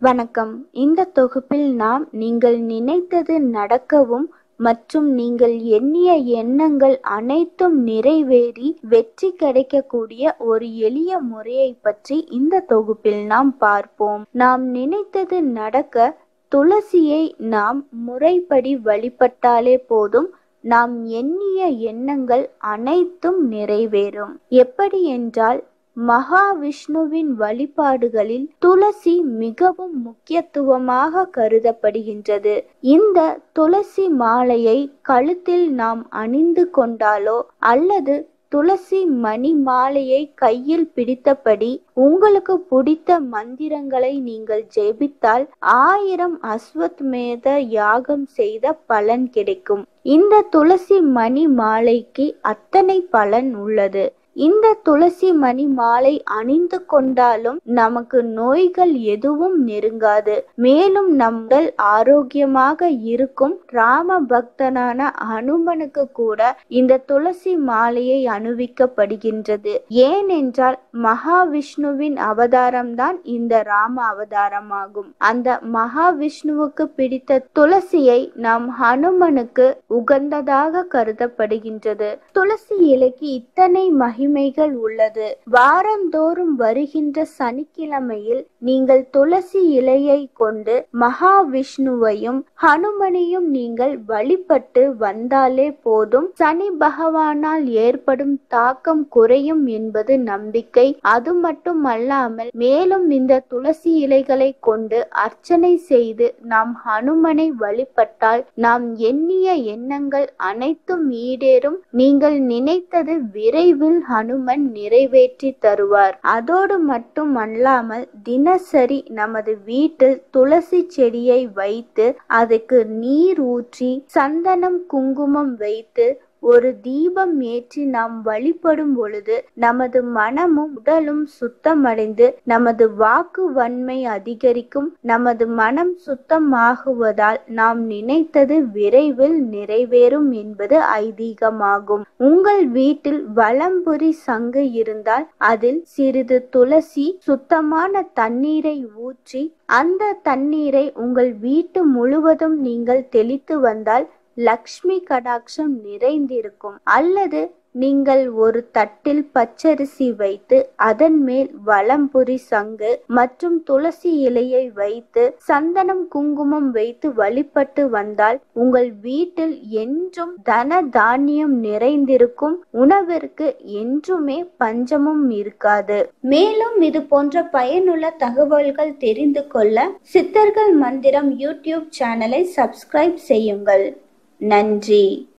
வணக்கம் இந்த தொகுப்பில் நாம் நீங்கள் நினைத்தது நடக்கவும் மற்றும் நீங்கள் எண்ணிய எண்ணங்கள் அனைத்தும் நிறைவேறி வெற்றி கிடைக்கக்கூடிய ஒரு எளிய முறையை பற்றி இந்த தொகுப்பில் நாம் பார்ப்போம் நாம் நினைத்தது நடக்க துளசியை நாம் முறைப்படி வழிபட்டாலே போதும் நாம் எண்ணிய எண்ணங்கள் அனைத்தும் நிறைவேறும் எப்படி என்றால் மகாவிஷ்ணுவின் வழிபாடுகளில் துளசி மிகவும் முக்கியத்துவமாக கருதப்படுகின்றது இந்த துளசி மாலையை கழுத்தில் நாம் அணிந்து கொண்டாலோ அல்லது துளசி மணி மாலையை கையில் பிடித்தபடி உங்களுக்கு பிடித்த மந்திரங்களை நீங்கள் ஜெபித்தால் ஆயிரம் அஸ்வத்மேத யாகம் செய்த பலன் கிடைக்கும் இந்த துளசி மணி மாலைக்கு அத்தனை பலன் உள்ளது இந்த துளசி மணி மாலை அணிந்து கொண்டாலும் நமக்கு நோய்கள் எதுவும் நெருங்காது மேலும் நம்மள் ஆரோக்கியமாக இருக்கும் ராம பக்தனான ஹனுமனுக்கு கூட இந்த துளசி மாலையை அணிவிக்கப்படுகின்றது ஏனென்றால் மகாவிஷ்ணுவின் அவதாரம்தான் இந்த ராம அவதாரமாகும் அந்த மகாவிஷ்ணுவுக்கு பிடித்த துளசியை நம் ஹனுமனுக்கு உகந்ததாக கருதப்படுகின்றது துளசி இலைக்கு இத்தனை மகிமைகள் உள்ளது வாரந்தோறும் வருகின்ற சனிக்கிழமையில் நீங்கள் துளசி இலையை கொண்டு மகாவிஷ்ணுவையும் ஹனுமனையும் நீங்கள் வழிபட்டு வந்தாலே போதும் சனி பகவானால் ஏற்படும் தாக்கம் குறையும் என்பது நம்பிக்கை அது மட்டும் அல்லாமல் மேலும் இந்த துளசி இலைகளை கொண்டு அர்ச்சனை செய்து நாம் ஹனுமனை வழிபட்டால் நாம் எண்ணிய எண்ணங்கள் அனைத்தும் ஈடேறும் நீங்கள் நினைத்தது விரைவில் ஹனுமன் நிறைவேற்றி தருவார் அதோடு மட்டும் அல்லாமல் தினசரி நமது வீட்டில் துளசி செடியை வைத்து அதுக்கு நீர் ஊற்றி சந்தனம் குங்குமம் வைத்து ஒரு தீபம் ஏற்றி நாம் வழிபடும் பொழுது நமது மனமும் உடலும் சுத்தமடைந்து நமது வாக்கு வன்மை அதிகரிக்கும் நமது மனம் சுத்தமாகுவதால் நாம் நினைத்தது விரைவில் நிறைவேறும் என்பது ஐதீகமாகும் உங்கள் வீட்டில் வலம்புரி சங்கு இருந்தால் அதில் சிறிது துளசி சுத்தமான தண்ணீரை ஊற்றி அந்த தண்ணீரை உங்கள் வீட்டு முழுவதும் நீங்கள் தெளித்து வந்தால் லக்ஷ்மி கடாட்சம் நிறைந்திருக்கும் அல்லது நீங்கள் ஒரு தட்டில் பச்சரிசி வைத்து அதன் மேல் வலம்புரி சங்கு மற்றும் துளசி இலையை வைத்து சந்தனம் குங்குமம் வைத்து வழிபட்டு வந்தால் உங்கள் வீட்டில் என்றும் தன தானியம் நிறைந்திருக்கும் உணவிற்கு என்றுமே பஞ்சமும் இருக்காது மேலும் இது போன்ற பயனுள்ள தகவல்கள் தெரிந்து கொள்ள சித்தர்கள் மந்திரம் யூடியூப் சேனலை சப்ஸ்கிரைப் செய்யுங்கள் நன்றி